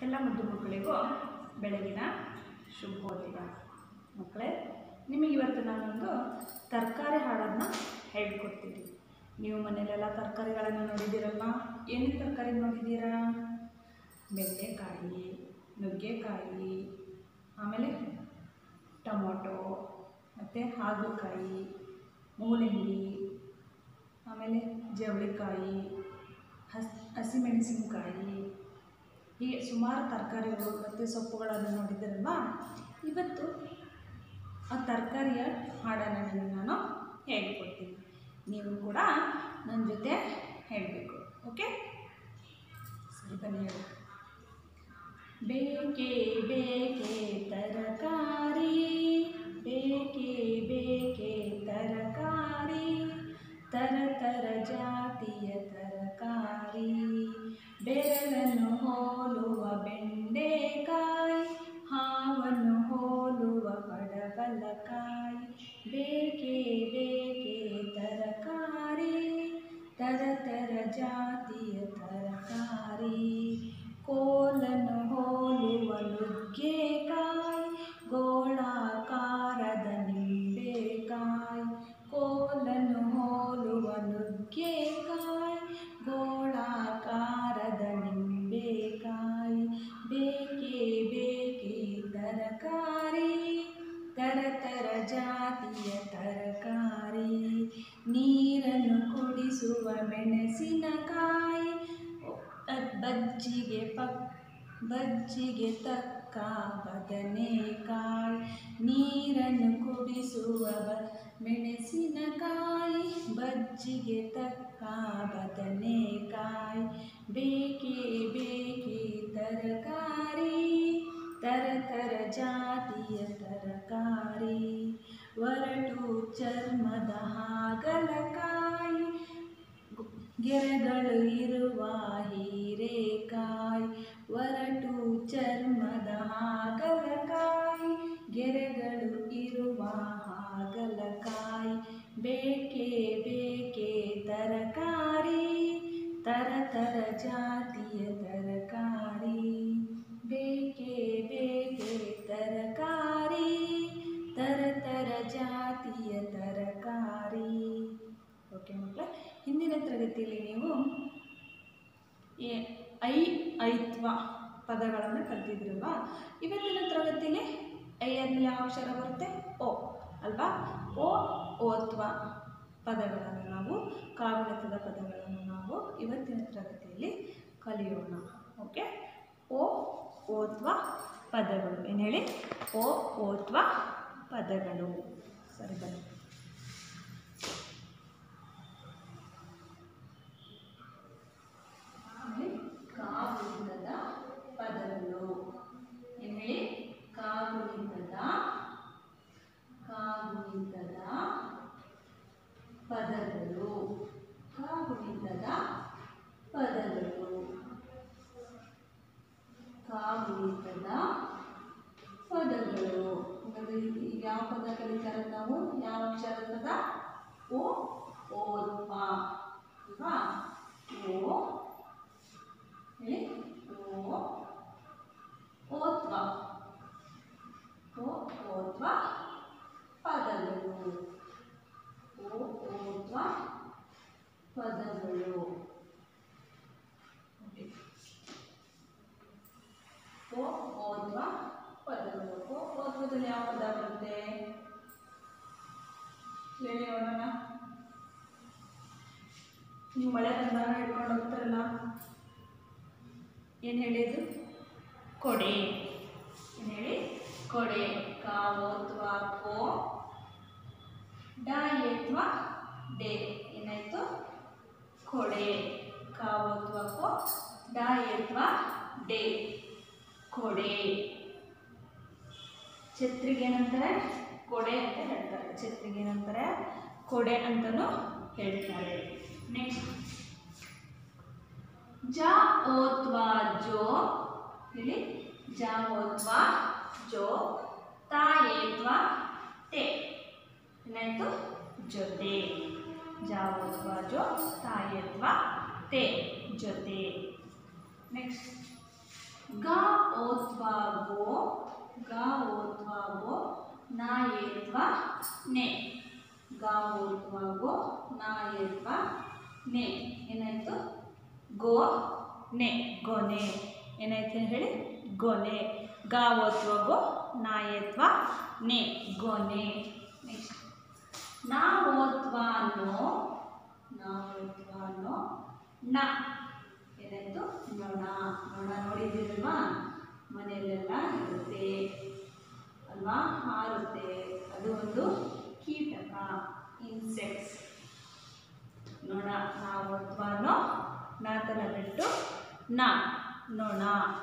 ಎಲ್ಲ ಮುದ್ದು ಮಕ್ಕಳಿಗೂ ಬೆಳಗಿನ ಶುಭೋದಯ ಮಕ್ಕಳೇ ನಿಮಗೆ ಇವತ್ತು ನಾನೊಂದು ತರಕಾರಿ ಹಾಡನ್ನು ಹೇಳ್ಕೊಡ್ತೀನಿ ನೀವು ಮನೇಲೆಲ್ಲ ತರಕಾರಿಗಳನ್ನು ನೋಡಿದ್ದೀರಲ್ವ ಏನು ತರಕಾರಿ ನೋಡಿದ್ದೀರಾ ಬೆಂಡೆಕಾಯಿ ನುಗ್ಗೆಕಾಯಿ ಆಮೇಲೆ ಟೊಮೊಟೊ ಮತ್ತು ಹಾಗಲಕಾಯಿ ಮೂಲಂಗಿ ಆಮೇಲೆ ಜವಳಿಕಾಯಿ ಹಸ್ ಹಸಿಮೆಣಸಿನಕಾಯಿ ಹೀಗೆ ಸುಮಾರು ತರಕಾರಿಗಳು ಮತ್ತು ಸೊಪ್ಪುಗಳನ್ನು ನೋಡಿದ್ದೀರಲ್ವಾ ಇವತ್ತು ಆ ತರಕಾರಿಯ ಹಾಡನ್ನು ನಾನು ಹೇಳ್ಕೊಡ್ತೀನಿ ನೀವು ಕೂಡ ನನ್ನ ಜೊತೆ ಹೇಳಬೇಕು ಓಕೆ ಸರಿ ಬನ್ನಿ ಹೇಳು ಬೇಕೇ ಬೇಕೇ ತರಕಾರಿ ಬೇಕೇ ಬೇಕೇ ತರಕಾರಿ ತರ ತರ ಜಾತಿಯ ತರಕಾರಿ ಬೆರಳನ್ನು ಹೋಲುವ ಬೆಂಡೆಕಾಯಿ ಹಾವನ್ನು ಹೋಲುವ ಪಡವಲಕಾಯಿ ಬೇಕೇ ಬೇಕೇ ತರಕಾರಿ ತರ ತರ ಜಾತಿಯ ತರಕಾರಿ ಕೋಲನ್ನು ಹೋಲುವ ನುಗ್ಗೆಕಾಯಿ ಗೋಳಾಕಾರದ ನಿಂಬೆಕಾಯಿ ಕೋಲನ್ನು ಹೋಲುವ ನುಗ್ಗೆಕಾಯಿ ಗೋಳಾಕಾರದ ನಿಂಬೆಕಾಯಿ ಬೇಕೇ ಬೇಕೇ ತರಕಾರಿ ತರ ತರ ಜಾತಿಯ ತರಕಾರಿ ನೀರನ್ನು ಕುಡಿಸುವ ಮೆಣಸಿನಕಾಯಿ ಅದ್ ಬಜ್ಜಿಗೆ ಪಕ್ ಬಜ್ಜಿಗೆ ತಕ್ಕ ಬದನೆಕಾಯಿ ನೀರನ್ನು ಕುಡಿಸುವ ಬ ಮೆಣಸಿನಕಾಯಿ ಬಜ್ಜಿಗೆ ತಕ್ಕ ಬದನೆಕಾಯಿ ಬೇಕೇ ಬೇಕೇ ತರಕಾರಿ ತರ ತರ ಜಾತಿಯ ತರಕಾರಿ ಒರಟು ಚರ್ಮದ ಹಾಗಲಕಾಯಿ ಗು- ಗೆರೆಗಳು ಇರುವ ಹೀರೆಕಾಯಿ ಒರಟು ಚರ್ಮದ ಹಾಗಲಕಾಯಿ ಗೆರೆಗಳು ಇರುವ ಹಾಗಲಕಾಯಿ ಬೇಕೇ ಬೇಕೇ ತರಕಾರಿ ತರ ತರ ಜಾತಿಯ ತರಕಾರಿ ಬೇಕೇ ಬೇಕೇ ತರಕಾರಿ ತರ ತರ ಜಾತಿಯ ತರಕಾರಿ ಓಕೆ ಮಕ್ಕಳೇ ಹಿಂದಿನ ತರಗತಿಯಲ್ಲಿ ನೀವು ಈ ಐ ಐತ್ವ ಪದಗಳನ್ನು ಕಲ್ತಿದ್ರಲ್ವಾ ಇವತ್ತಿನ ತರಗತಿಯಲ್ಲಿ ಐಯಲ್ಲಿ ಯಾವ ಅಕ್ಷರ ಬರುತ್ತೆ ಓ ಅಲ್ವಾ ಓ ಓತ್ವ ಪದಗಳನ್ನು ನಾವು ಕಾಗುಣಿತದ ಪದಗಳನ್ನು ನಾವು ಇವತ್ತಿನ ತರಗತಿಯಲ್ಲಿ ಕಲಿಯೋಣ ಓಕೆ ಓ ಓತ್ವ ಪದಗಳು ಏನು ಹೇಳಿ ಓ ಓತ್ವ ಪದಗಳು ಸರಿ ಬನ್ನಿ ಆಮೇಲೆ ಕಾಗುಣಿತದ ಪದಗಳು ಏನು ಹೇಳಿ ಕಾಗುಣಿತದ ಕಾಗುಣಿತದ ಪದಗಳು ಕಾಗುಣಿತದ ಪದಗಳು ಕಾಗುಣಿತದ ಪದಗಳು ಹಾಗಾದ್ರೆ ಈಗ ಯಾವ ಪದ ಕಲಿತಾರೆ ನಾವು ಯಾವ ಅಕ್ಷರದ ಪದ ಓ ಓತ್ವ ಅಲ್ವಾ ಓ ಹೇಳಿ ಓ ಓತ್ವ ಓ ಓತ್ವ ಪದಗಳು ಓ ಓತ್ವ ಪದಗಳು Okay. ಓ ಓದ್ವ ಪದಗಳು ಓ ಓದ್ವದಲ್ಲಿ ಯಾವ ಪದ ಬರುತ್ತೆ ಹೇಳಿ ನೋಡೋಣ ನೀವು ಮಳೆ ಬಂದಾಗ ಹಿಡ್ಕೊಂಡು ಹೋಗ್ತಾರಲ್ಲ ಏನು ಹೇಳಿದ್ದು ಕೊಡೆ ಏನು ಹೇಳಿ ಕೊಡೆ ಕಾವೋತ್ವ ಕೋ ಡಾಯತ್ವ ಡೇ ಏನಾಯ್ತು ಕೊಡೆ ಕಾವೋತ್ವ ಕೋ ಡಾಯತ್ವ ಡೇ ಕೊಡೆ ಛತ್ರಿಗೆ ಏನಂತಾರೆ ಕೊಡೆ ಅಂತ ಹೇಳ್ತಾರೆ ಛತ್ರಿಗೆ ಏನಂತಾರೆ ಕೊಡೆ ಅಂತಲೂ ಹೇಳ್ತಾರೆ ನೆಕ್ಸ್ಟ್ ಜ ಓತ್ವ ಜೋ ಹೇಳಿ ಜ ಓತ್ವ ಜೋ ತಾಯೇತ್ವ ತೇ ಏನಾಯ್ತು ಜೊತೆ ಜ ಓತ್ವ ಜೋ ತಾಯೇತ್ವ ತೇ ಜೊತೆ ನೆಕ್ಸ್ಟ್ ಗ ಓತ್ವಾ ಗೋ ಗ ಓತ್ವಾ ಗೋ ನಾ ಏತ್ವಾ ನೆ ಗ ಓತ್ವಾ ಗೋ ನಾ ಏತ್ವಾ ನೆ ಏನಾಯ್ತು ಗೋ ನೆ ಗೊನೆ ಏನಾಯ್ತು ಹೇಳಿ ಗೊನೆ ಗ ಓತ್ವಾ ಗೋ ನಾ ಏತ್ವಾ ನೆ ಗೊನೆ ನೆಕ್ಸ್ಟ್ ನಾ ಓತ್ವಾ ನೋ ನಾ ಓತ್ವಾ ನೋ ನ ಏನಾಯ್ತು ನೊಣ ನೊಣ ನೋಡಿದ್ದೀರಲ್ವಾ ಮನೆಯಲ್ಲೆಲ್ಲ ಇರುತ್ತೆ ಅಲ್ವಾ ಹಾರುತ್ತೆ ಅದು ಒಂದು ಕೀಟಕ ಇನ್ಸೆಕ್ಟ್ಸ್ ನೊಣ ನಾವು ಅಥ್ವಾನೋ ನಾತನ ಬಿಟ್ಟು ನ ನೊಣ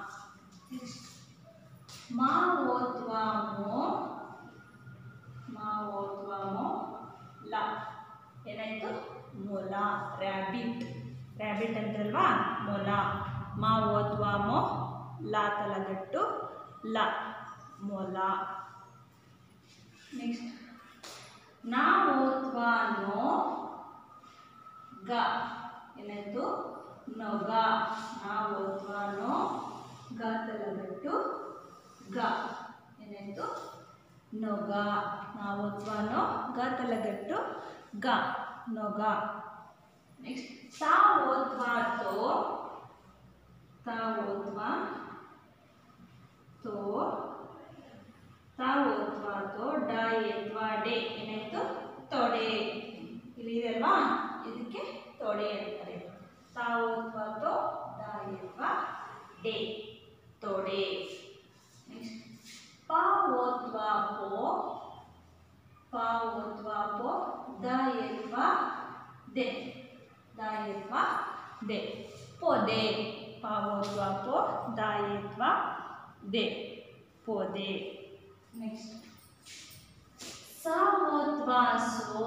ಮಾ ಓದ್ವಾಮೋ ಮಾ ಓದ್ವಾಮೋ ಲ ಏನಾಯ್ತು ಮೊಲ ರ್ಯಾಬಿಟ್ ರ್ಯಾಬಿಟ್ ಅಂತಲ್ವಾ ಮೊಲ ಮಾ ಓದ್ವಾಮೋ ಲಾ ತಲಗಟ್ಟು ಲ ಮೊಲ ನೆಕ್ಸ್ಟ್ ನಾ ಓದ್ವಾನೋ ಗ ಏನಾಯ್ತು ನೊಗ ನಾ ಓದ್ವಾನೋ ಗ ತಲಗಟ್ಟು ಗ ಏನಾಯ್ತು ನೊಗ ನಾವು ಓದ್ವಾನೋ ಗ ತಲಗಟ್ಟು ಗ ನೊಗ ನೆಕ್ಸ್ಟ್ ತಾ ಓದ್ವಾ ತೋ ತಾ ಓದ್ವಾ ತೋ ತಾ ಓದ್ವಾ ತೋ ಡ ಎದ್ವಾ ಡೆ ಏನಾಯ್ತು ತೊಡೆ ಇಲ್ಲಿ ಇದೆಲ್ವಾ ಇದಕ್ಕೆ ತೊಡೆ ಅಂತಾರೆ ತಾ ಓದ್ವಾ ತೋ ಡ ಎದ್ವಾ ಡೆ ತೊಡೆ ನೆಕ್ಸ್ಟ್ ಪಾ ಓದ್ವಾ ಪೋ ಪಾ ಓದ್ವಾ ಪೋ ದ ಎದ್ವಾ ದೆ ದ ಎದ್ವಾ ದೆ ಪೊದೆ ಪಾ ಓದ್ವಾ ಪೋ ದ ಎದ್ವಾ ದೆ ಪೊದೆ ನೆಕ್ಸ್ಟ್ ಸ ಓದ್ವಾ ಸೋ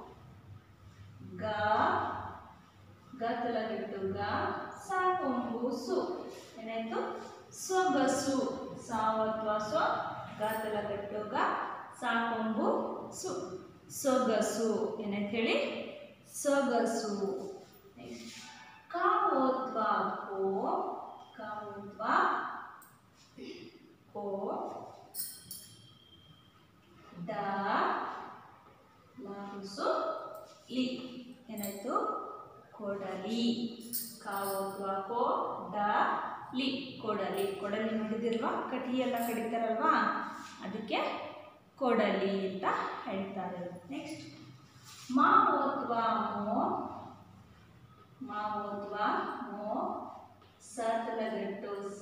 ಗ ಗ ತಲಗಿಟ್ಟು ಗ ಸ ಕೊಂಬು ಸು ಏನಾಯ್ತು ಸೊಗಸು ಸ ಓದ್ವಾ ಸೋ ಗ ತಲಗಟ್ಟು ಗ ಸ ಕೊಂಬು ಸು ಸೊಗಸು ಏನಾಯ್ತು ಹೇಳಿ ಸೊಗಸು ನೆಕ್ಸ್ಟ್ ಕ ಓದ್ವಾ ಕೋ ಕ ಓದ್ವಾ ಕೋ ಡ ಲಾಂಸು ಲಿ ಏನಾಯ್ತು ಕೊಡಲಿ ಕಾವೋದ್ವಾ ಕೋ ಡ ಲಿ ಕೊಡಲಿ ಕೊಡಲಿ ನೋಡಿದಿಲ್ವಾ ಕಟಿ ಎಲ್ಲ ಕಡಿತಾರಲ್ವಾ ಅದಕ್ಕೆ ಕೊಡಲಿ ಅಂತ ಹೇಳ್ತಾರೆ ನೆಕ್ಸ್ಟ್ ಮಾ ಓದ್ವಾ ಮೋ ಮಾ ಓದ್ವಾ ಮೋ ಸ ತಲಗಟ್ಟು ಸ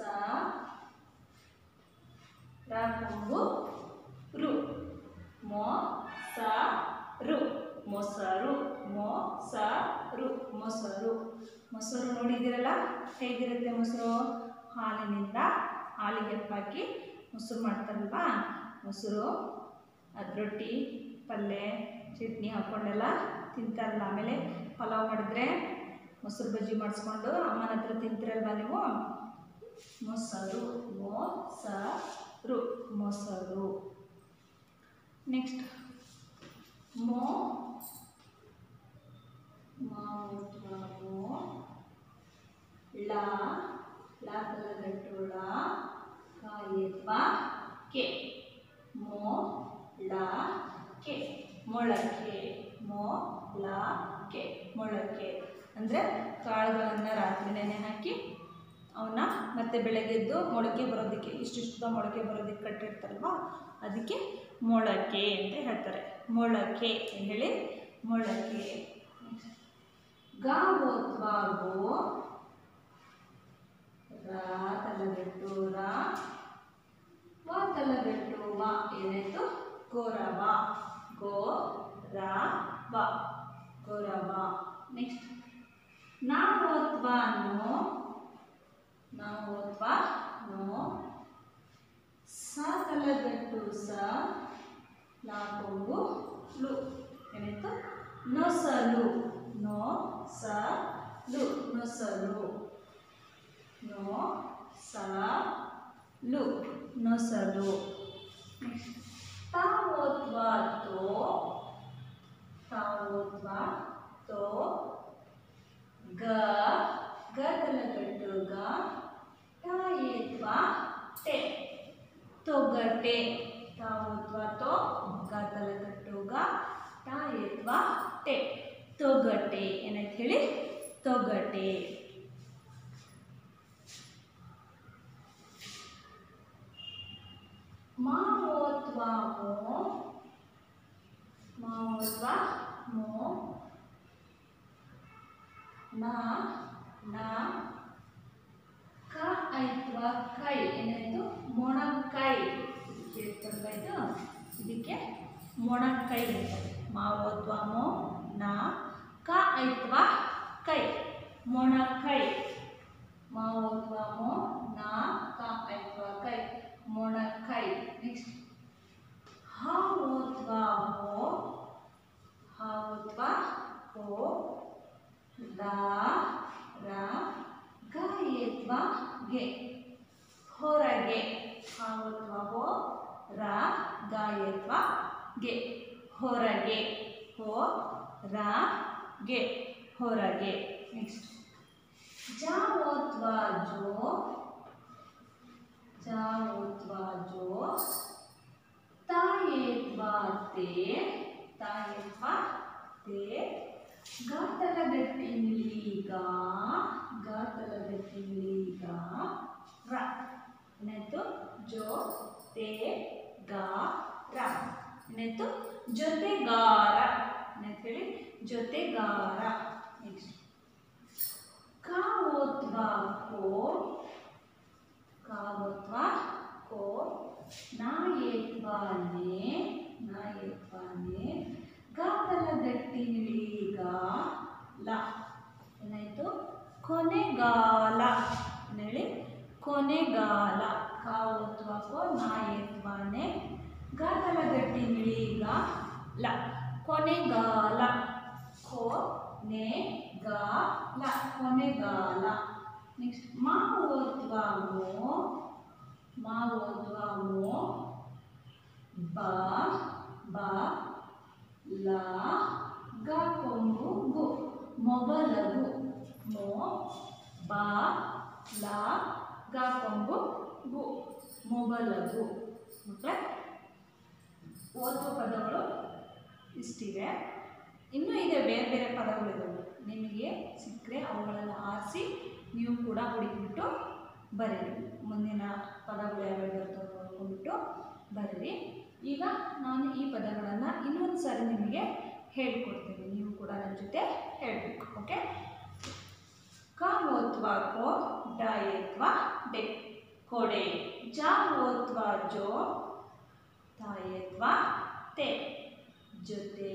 ರಾಕೊಂಬು ರು ಮೊ ಸ ರು ಮೊಸರು ಮೊ ಸ ರು ಮೊಸರು ಮೊಸರು ನೋಡಿದ್ದೀರಲ್ಲ ಹೇಗಿರುತ್ತೆ ಮೊಸರು ಹಾಲಿನಿಂದ ಹಾಲಿಗೆ ಹೆಪ್ಪಾಕಿ ಮೊಸರು ಮಾಡ್ತಾರಲ್ವಾ ಮೊಸರು ಅದು ರೊಟ್ಟಿ ಪಲ್ಯ ಚಟ್ನಿ ಹಾಕ್ಕೊಂಡೆಲ್ಲ ತಿಂತಾರಲ್ಲ ಆಮೇಲೆ ಪಲಾವ್ ಮಾಡಿದ್ರೆ ಮೊಸರು ಬಜ್ಜಿ ಮಾಡಿಸ್ಕೊಂಡು ಅಮ್ಮನ ಹತ್ರ ತಿಂತೀರಲ್ವಾ ನೀವು ಮೊಸರು ಮೊಸರು ಮೊಸರು ನೆಕ್ಸ್ಟ್ ಮೋ ಮೋ ಲ ಲ ತಲಗಟ್ಟು ಳ ಕಾಯತ್ವ ಕೆ ಮೋ ಲ ಕೆ ಮೊಳಕೆ ಮೋ ಲ ಕೆ ಮೊಳಕೆ ಅಂದರೆ ಕಾಳುಗಳನ್ನು ರಾತ್ರಿ ನೆನೆ ಹಾಕಿ ಅವನ್ನ ಮತ್ತೆ ಬೆಳಗ್ಗೆದ್ದು ಮೊಳಕೆ ಬರೋದಕ್ಕೆ ಇಷ್ಟಿಷ್ಟು ಮೊಳಕೆ ಬರೋದಕ್ಕೆ ಕಟ್ಟಿರ್ತಾರಲ್ವ ಅದಕ್ಕೆ ಮೊಳಕೆ ಅಂತ ಹೇಳ್ತಾರೆ ಮೊಳಕೆ ಅಂತ ಹೇಳಿ ಮೊಳಕೆ ಗಾವೋತ್ವಾ ಗೋ ರಾ ತಲಗಟ್ಟು ರಾ ವಾ ತಲಗಟ್ಟು ವಾ ಏನಾಯ್ತು ಗೋರವ ಗೋ ರಾ ವ ಗೋರವ ನೆಕ್ಸ್ಟ್ ನಾ ಓದ್ವಾ ನೋ ನಾ ಓದ್ವಾ ನೋ ಸ ತಲಗಟ್ಟು ಸ ಲಾಕೊಂಬು ಲು ಏನಾಯ್ತು ನೊಸಲು ನೋ ಸ ಲು ನೊಸಲು ನೋ ಸ ಲು ನೊಸಲು ತಾವೋದ್ವಾ ತೋ ತಾವೋದ್ವಾ ತೋ ಗ ಗದಲಗಟ್ಟು ಗ ಟಾಯೇತ್ವ ತೊಗಟೆ ತಾವತ್ವ ತೋ ಗಾತಲ ಕಟ್ಟೋಗ ತಾ ಎತ್ವ ಟೆ ತೊಗಟೆ ಏನಂತ ಹೇಳಿ ತೊಗಟೆ ಮಾವೋತ್ವ ಮೋ ಮಾವೋತ್ವ ಮೋ ನ ನ ಕ ಐತ್ವ ಕೈ ಏನಾಯ್ತು ಮೊಣಕೈ ಇದಕ್ಕೆ ಬರ್ತಾಯ್ತು ಇದಕ್ಕೆ ಮೊಣಕೈ ಅಂತಾರೆ ಮಾವೋತ್ವ ಮೋ ನ ಕ ಐತ್ವ ಕೈ ಮೊಣಕೈ ಮಾವೋತ್ವ ಮೋ ನ ಕ ಐತ್ವ ಕೈ ಮೊಣಕೈ ನೆಕ್ಸ್ಟ್ ಹಾವೋತ್ವ ಹೋ ಹಾವೋತ್ವ ಹೋ ದ ರ ಗಾಯತ್ವ ಗೆ ಹೊರಗೆ ಹಾವತ್ವ ಹೋ ರ ಗಾಯತ್ವ ಗೆ ಹೊರಗೆ ಹೋ ರ ಗೆ ಹೊರಗೆ ನೆಕ್ಸ್ಟ್ ಜಾವೋತ್ವ ಜೋ ಜಾವೋತ್ವ ಜೋ ತಾಯೇತ್ವ ತೇ ತಾಯೇತ್ವ ತೇ ಗಾತಲ ಗಟ್ಟಿ ಮಿಲೀಗ ಗಾತಲ ಗಟ್ಟಿ ಮಿಲೀಗ ರ ಏನಾಯ್ತು ಜೋ ತೇ ಗಾ ರ ಏನಾಯ್ತು ಜೊತೆಗಾರ ಏನಾಯ್ತು ಹೇಳಿ ಜೊತೆಗಾರ ನೆಕ್ಸ್ಟ್ ಕಾವೋತ್ವ ಕೋ ಕಾವೋತ್ವ ಕೋ ನಾಯೇತ್ವ ನೇ ನಾಯೇತ್ವ ನೇ ಗಾತಲ ಗಟ್ಟಿ ನಿಳೀಗ ಲ ಏನಾಯಿತು ಕೊನೆಗಾಲ ಹೇಳಿ ಕೊನೆಗಾಲ ಕಾವೋತ್ವಕೋ ನಾಯತ್ವನೆ ಗಾತಲ ಗಟ್ಟಿ ನಿಳೀಗ ಲ ಕೊನೆಗಾಲ ಕೋ ನೆ ಗಾ ಲ ಕೊನೆಗಾಲ ನೆಕ್ಸ್ಟ್ ಮಾವೋತ್ವ ಮೋ ಮಾವೋತ್ವ ಮೋ ಬ ಬ ಲ ಗ ಕೊಂಬು ಗು ಮೊಬಲಗು ಮೋ ಬ ಲ ಗ ಕೊಂಬು ಗು ಮೊಬಲಗು ಮಕ್ಕಳೇ ಓದುವ ಪದಗಳು ಇಷ್ಟಿವೆ ಇನ್ನೂ ಇದೆ ಬೇರೆ ಬೇರೆ ಪದಗಳಿದಾವೆ ನಿಮಗೆ ಸಿಕ್ಕರೆ ಅವುಗಳನ್ನು ಆರಿಸಿ ನೀವು ಕೂಡ ಹುಡುಕಿಬಿಟ್ಟು ಬರೀರಿ ಮುಂದಿನ ಪದಗಳು ಯಾವ್ಯಾವ ಬರ್ತವೆ ನೋಡ್ಕೊಂಡ್ಬಿಟ್ಟು ಬರೀರಿ ಈಗ ನಾನು ಈ ಪದಗಳನ್ನು ಇನ್ನೊಂದು ಸಾರಿ ನಿಮಗೆ ಹೇಳ್ಕೊಡ್ತೀನಿ ನೀವು ಕೂಡ ನನ್ನ ಜೊತೆ ಹೇಳಬೇಕು ಓಕೆ ಕಾಮೋತ್ವ ಕೋ ಡಾಯತ್ವ ಡೆ ಕೊಡೆ ಜಾವೋತ್ವ ಜೋ ತಾಯತ್ವ ತೆ ಜೊತೆ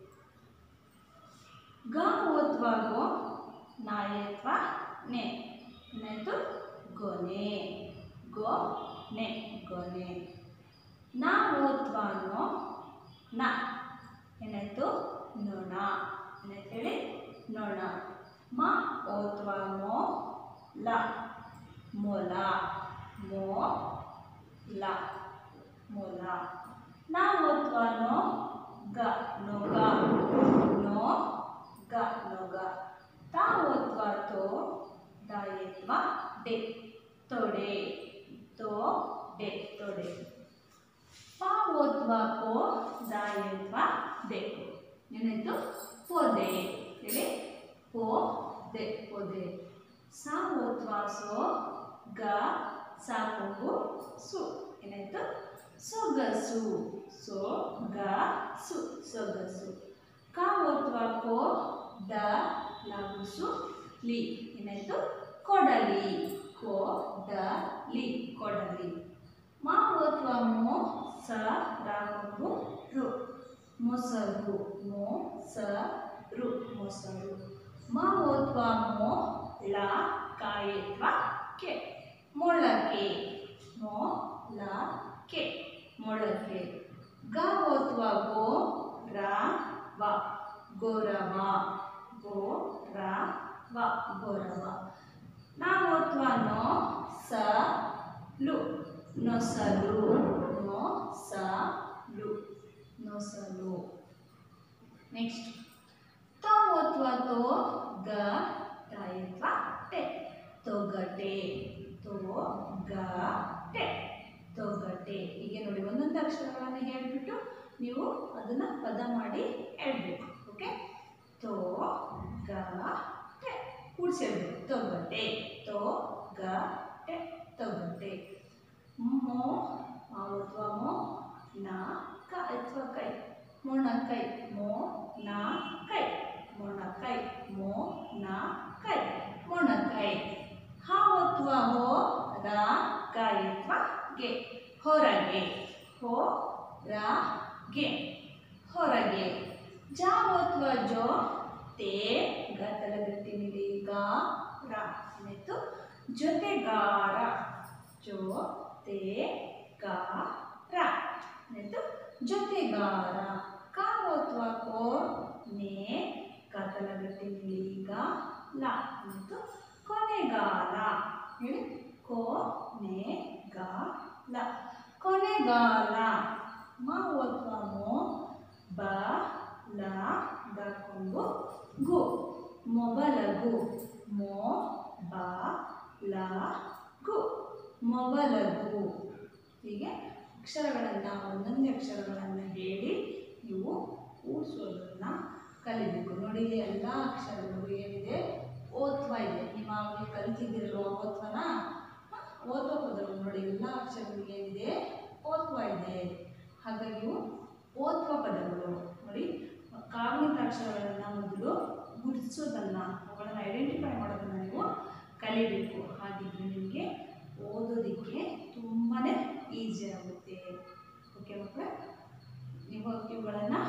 ಗ ಓತ್ವ ಗೋ ನಾಯತ್ವ ನೆ ಏನಾಯ್ತು ಗೊನೆ ಗೋ ನೆ ಗೊನೆ ನಾ ಓತ್ವ ನೋ ನ ಏನಾಯ್ತು ನೊಣ ಏನಾಯ್ತು ಹೇಳಿ ನೊಣ ಮ ಓತ್ವ ಮೋ ಲ ಮೊಲ ಮೋ ಲ ಮೊಲ ನಾ ಓತ್ವ ನೋ ಗ ನೊಗ ನೋ ಗ ನೊಗ ತಾ ಓತ್ವ ತೋ ದಾಯತ್ವ ಡೆ ತೊಡೆ ತೋ ಡೆ ತೊಡೆ ಪಾ ಓದ್ವ ಪೋ ದಾಯತ್ವ ದೆ ಏನಾಯ್ತು ಪೊದೆ ಹೇಳಿ ಪೋ ದೆ ಪೊದೆ ಸಾ ಓದ್ವ ಸೋ ಗ ಸಾ ಕೊಂಬು ಸು ಏನಾಯ್ತು ಸೊಗಸು ಸೋ ಗ ಸು ಸೊಗಸು ಕ ಓದ್ವ ಕೋ ದ ಲಗುಸು ಲಿ ಏನಾಯ್ತು ಕೊಡಲಿ ಕೋ ದ ಲಿ ಕೊಡಲಿ ಮಾ ಓದ್ವ ಮೋ ಸ ರಾಮು ರು ಮೊಸರು ಮೋ ಸ ರು ಮೊಸರು ಮ ಓದ್ವ ಮೋ ಲ ಕಾಯತ್ವ ಕೆ ಮೊಳಕೆ ಮೋ ಲ ಕೆ ಮೊಳಕೆ ಗ ಓದ್ವ ಗೋ ರ ವ ಗೊರವ ಗೋ ರ ವ ಗೊರವ ನಾ ಓದ್ವ ನೋ ಸ ಲು ನೊಸಲು ನೋ ಸ ಲು ನೊಸಲು ನೆಕ್ಸ್ಟ್ ತ ಓದ್ವ ತೋ ಗ ತಾಯತ್ವ ಟೆ ತೊಗಟೆ ತೋ ಗ ಟೆ ತೊಗಟೆ ತೊಗಟೆ ಹೀಗೆ ನೋಡಿ ಒಂದೊಂದು ಅಕ್ಷರಗಳನ್ನು ಹೇಳಿಬಿಟ್ಟು ನೀವು ಅದನ್ನು ಪದ ಮಾಡಿ ಹೇಳ್ಬೇಕು ಓಕೆ ತೋ ಗ ಟೆ ಕೂಡಿಸಿ ಹೇಳ್ಬೇಕು ತೊಗಟೆ ತೋ ಗ ಟೆ ತೊಗಟೆ ಮೋ ಅಥವಾ ಮೋ ನಾ ಕ ಅಥವಾ ಕೈ ಮೊಣಕೈ ಮೋ ನಾ ಕೈ ಮೊಣಕೈ ಮೋ ನಾ ಕೈ ಮೊಣಕೈ ಹಾವತ್ವ ಹೋ ರ ಗಾಯತ್ವ ಗೆ ಹೊರಗೆ ಹೋ ರ ಗೆ ಹೊರಗೆ ಜಾವತ್ವ ಜೋ ತೇ ಗತಲಗಟ್ಟಿ ನಿಲಿ ಗಾ ರ ಮತ್ತು ಜೊತೆಗಾರ ಜೋ ತೇ ಗಾ ರ ಮತ್ತು ಜೊತೆಗಾರ ಕಾವತ್ವ ಕೋ ನೇ ಕತಲಗಟ್ಟಿ ನಿಲಿ ಗಾ ಲ ಮತ್ತು ಕೊನೆಗಾಲ ಹೇಳಿ ಕೋ ನೇ ಗಾ ಲ ಕೊನೆಗಾಲ ಮಾವತ್ವ ಮೋ ಬ ಲ ಬರ್ಕೊಂಡು ಗು ಮೊಬಲಗು ಮೋ ಬ ಲ ಗು ಮೊಬಲಗು ಹೀಗೆ ಅಕ್ಷರಗಳನ್ನು ಒಂದೊಂದೇ ಅಕ್ಷರಗಳನ್ನು ಹೇಳಿ ನೀವು ಕೂಡಿಸೋದನ್ನು ಕಲಿಬೇಕು ನೋಡಿ ಎಲ್ಲ ಅಕ್ಷರಗಳು ಏನಿದೆ ಓತ್ವ ಇದೆ ನೀವು ಆವಾಗ ಕಲಿತಿದ್ದೀರಲ್ವ ಓತ್ವನ ಓದ್ವ ಪದಗಳು ನೋಡಿ ಎಲ್ಲ ಅಕ್ಷರಗಳು ಏನಿದೆ ಓತ್ವ ಇದೆ ಹಾಗಾಗಿ ಇವು ಓತ್ವ ಪದಗಳು ನೋಡಿ ಕಾಗುಣಿತ ಅಕ್ಷರಗಳನ್ನು ಮೊದಲು ಗುರುತಿಸೋದನ್ನು ಅವುಗಳನ್ನು ಐಡೆಂಟಿಫೈ ಮಾಡೋದನ್ನು ನೀವು ಕಲಿಬೇಕು ಹಾಗಿದ್ರೆ ನಿಮಗೆ ಓದೋದಕ್ಕೆ ತುಂಬಾ ಈಸಿ ಆಗುತ್ತೆ ಓಕೆ ಮಕ್ಕಳೇ ನೀವು ಇವುಗಳನ್ನು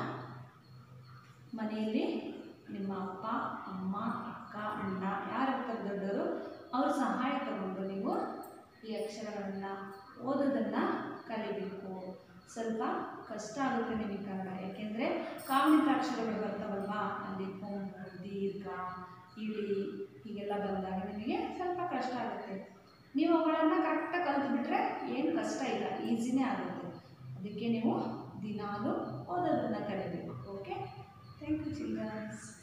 ಮನೆಯಲ್ಲಿ ನಿಮ್ಮ ಅಪ್ಪ ಅಮ್ಮ ಅಕ್ಕ ಅಣ್ಣ ಯಾರಿರ್ತಾರೆ ದೊಡ್ಡವರು ಅವ್ರ ಸಹಾಯ ತಗೊಂಡು ನೀವು ಈ ಅಕ್ಷರಗಳನ್ನು ಓದೋದನ್ನು ಕಲಿಬೇಕು ಸ್ವಲ್ಪ ಕಷ್ಟ ಆಗುತ್ತೆ ನಿಮಗೆ ಕನ್ನಡ ಯಾಕೆಂದರೆ ಕಾಗುಣಿತ ಅಕ್ಷರಗಳು ಬರ್ತಾವಲ್ವಾ ಅಲ್ಲಿ ಕೊಂಬು ದೀರ್ಘ ಇಳಿ ಹೀಗೆಲ್ಲ ಬಂದಾಗ ನಿಮಗೆ ಸ್ವಲ್ಪ ಕಷ್ಟ ಆಗುತ್ತೆ ನೀವು ಅವುಗಳನ್ನು ಕರೆಕ್ಟಾಗಿ ಕಲಿತ್ಬಿಟ್ರೆ ಏನು ಕಷ್ಟ ಇಲ್ಲ ಈಸಿನೇ ಆಗುತ್ತೆ ಅದಕ್ಕೆ ನೀವು ದಿನಾಲೂ ಓದೋದನ್ನು ಕಲಿಬೇಕು ಓಕೆ ಥ್ಯಾಂಕ್ ಯು ಚಿಲ್ಡ್ರನ್ಸ್